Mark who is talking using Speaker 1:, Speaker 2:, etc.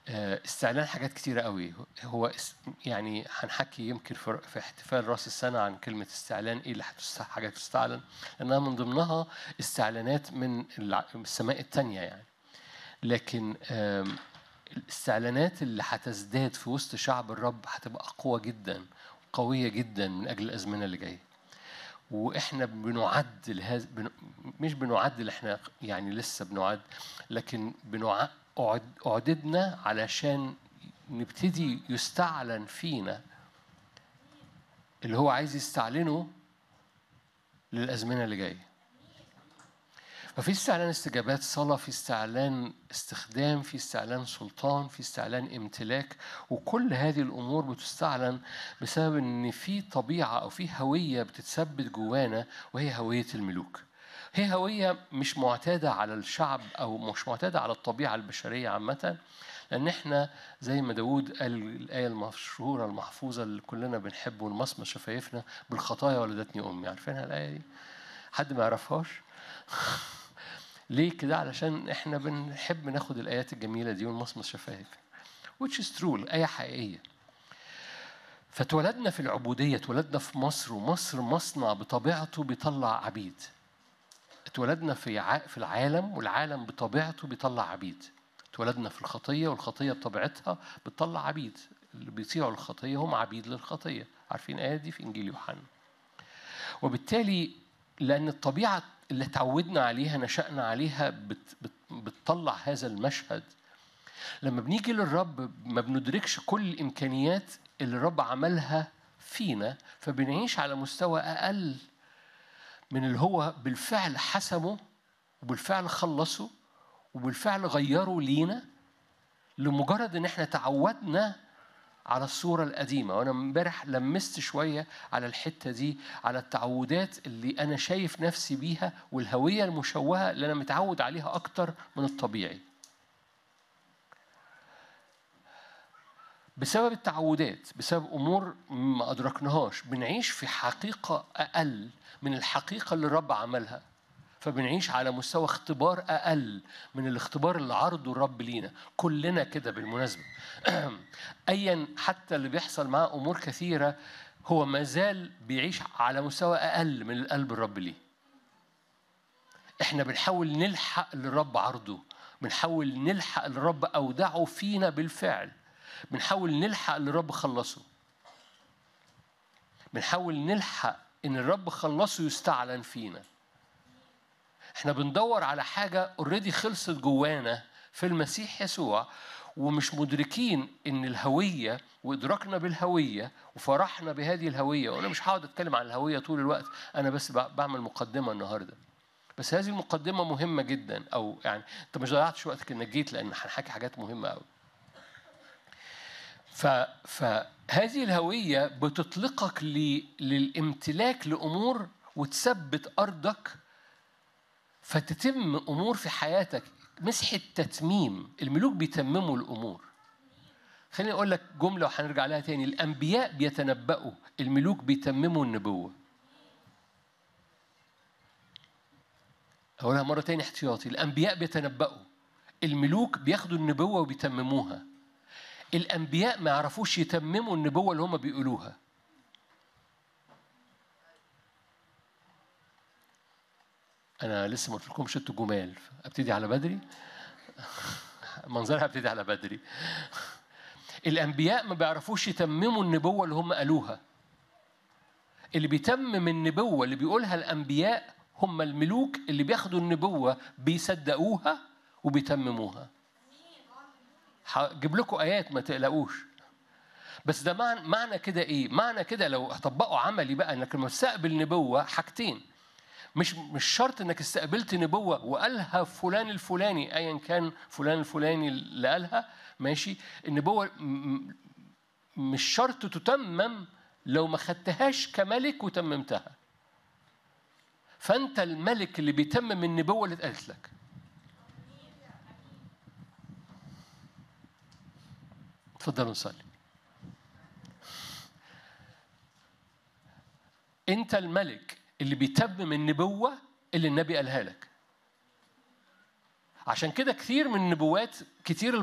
Speaker 1: آه، استعلان حاجات كتيرة قوي هو اس- يعني هنحكي يمكن في في احتفال راس السنة عن كلمة استعلان ايه اللي هتست- حاجات تستعلن لأنها من ضمنها استعلانات من الع- من السماء التانية يعني لكن آم، الاستعلانات اللي هتزداد في وسط شعب الرب هتبقى أقوى جدا قوية جدا من أجل الأزمنة اللي جاية واحنا بنعد لهذا بن... مش بنعد اللي احنا يعني لسه بنعد لكن بنع... أعد... اعددنا علشان نبتدي يستعلن فينا اللي هو عايز يستعلنه للازمنه اللي جايه ففي استعلان استجابات صلاة في استعلان استخدام في استعلان سلطان في استعلان امتلاك وكل هذه الأمور بتستعلن بسبب إن في طبيعة أو في هوية بتتثبت جوانا وهي هوية الملوك هي هوية مش معتادة على الشعب أو مش معتادة على الطبيعة البشرية عامة لأن إحنا زي ما داود قال الآية المشهورة المحفوظة اللي كلنا بنحبه ونمصمص شفايفنا بالخطايا ولدتني أمي عارفينها الآية دي؟ حد ما يعرفهاش؟ ليه كده علشان احنا بنحب ناخد الايات الجميله دي ونمصمص شفايف which is true الايه حقيقيه فاتولدنا في العبوديه اتولدنا في مصر ومصر مصنع بطبيعته بيطلع عبيد اتولدنا في ع... في العالم والعالم بطبيعته بيطلع عبيد اتولدنا في الخطيه والخطيه بطبيعتها بتطلع عبيد اللي بيطيعوا الخطيه هم عبيد للخطيه عارفين الايه دي في انجيل يوحنا وبالتالي لأن الطبيعة اللي تعودنا عليها نشأنا عليها بت بت بتطلع هذا المشهد لما بنيجي للرب ما بندركش كل الإمكانيات اللي الرب عملها فينا فبنعيش على مستوى أقل من اللي هو بالفعل حسمه وبالفعل خلصه وبالفعل غيره لينا لمجرد ان احنا تعودنا على الصورة القديمة وأنا امبارح لمست شوية على الحتة دي على التعودات اللي أنا شايف نفسي بيها والهوية المشوهة اللي أنا متعود عليها أكتر من الطبيعي بسبب التعودات بسبب أمور ما أدركناهاش بنعيش في حقيقة أقل من الحقيقة اللي الرب عملها فبنعيش على مستوى اختبار أقل من الاختبار اللي عرضه الرب لينا كلنا كده بالمناسبة أيا حتى اللي بيحصل معاه أمور كثيرة هو ما زال بيعيش على مستوى أقل من القلب الرب ليه احنا بنحاول نلحق اللي الرب عرضه بنحاول نلحق اللي الرب أودعه فينا بالفعل بنحاول نلحق اللي الرب خلصه بنحاول نلحق ان الرب خلصه يستعلن فينا احنا بندور على حاجه اوريدي خلصت جوانا في المسيح يسوع ومش مدركين ان الهويه وادراكنا بالهويه وفرحنا بهذه الهويه وانا مش هقعد اتكلم عن الهويه طول الوقت انا بس بعمل مقدمه النهارده بس هذه المقدمه مهمه جدا او يعني انت مش ضيعتش وقتك انك جيت لان هنحكي حاجات مهمه قوي ف فهذه الهويه بتطلقك ل... للامتلاك لامور وتثبت ارضك فتتم امور في حياتك مسحه تتميم الملوك بيتمموا الامور خليني اقول لك جمله وهنرجع لها تاني الانبياء بيتنبأوا الملوك بيتمموا النبوه اقولها مره تاني احتياطي الانبياء بيتنبأوا الملوك بياخدوا النبوه وبيتمموها الانبياء ما يعرفوش يتمموا النبوه اللي هم بيقولوها انا لسه ما قلتلكمش انتوا جمال ابتدي على بدري منظرها ابتدي على بدري الانبياء ما بيعرفوش يتمموا النبوه اللي هم قالوها اللي بيتمم النبوه اللي بيقولها الانبياء هم الملوك اللي بياخدوا النبوه بيصدقوها وبيتمموها هجيب لكم ايات ما تقلقوش بس ده معنى معنى كده ايه معنى كده لو هطبقه عملي بقى انك لما تستقبل نبوه حاجتين مش مش شرط انك استقبلت نبوه وقالها فلان الفلاني ايا كان فلان الفلاني اللي قالها ماشي النبوه مش شرط تتمم لو ما خدتهاش كملك وتممتها فانت الملك اللي بيتمم النبوه اللي اتقالت لك اتفضلوا نصلي انت الملك اللي بيتمم النبوة اللي النبي قالها لك عشان كده كثير من النبوات كتير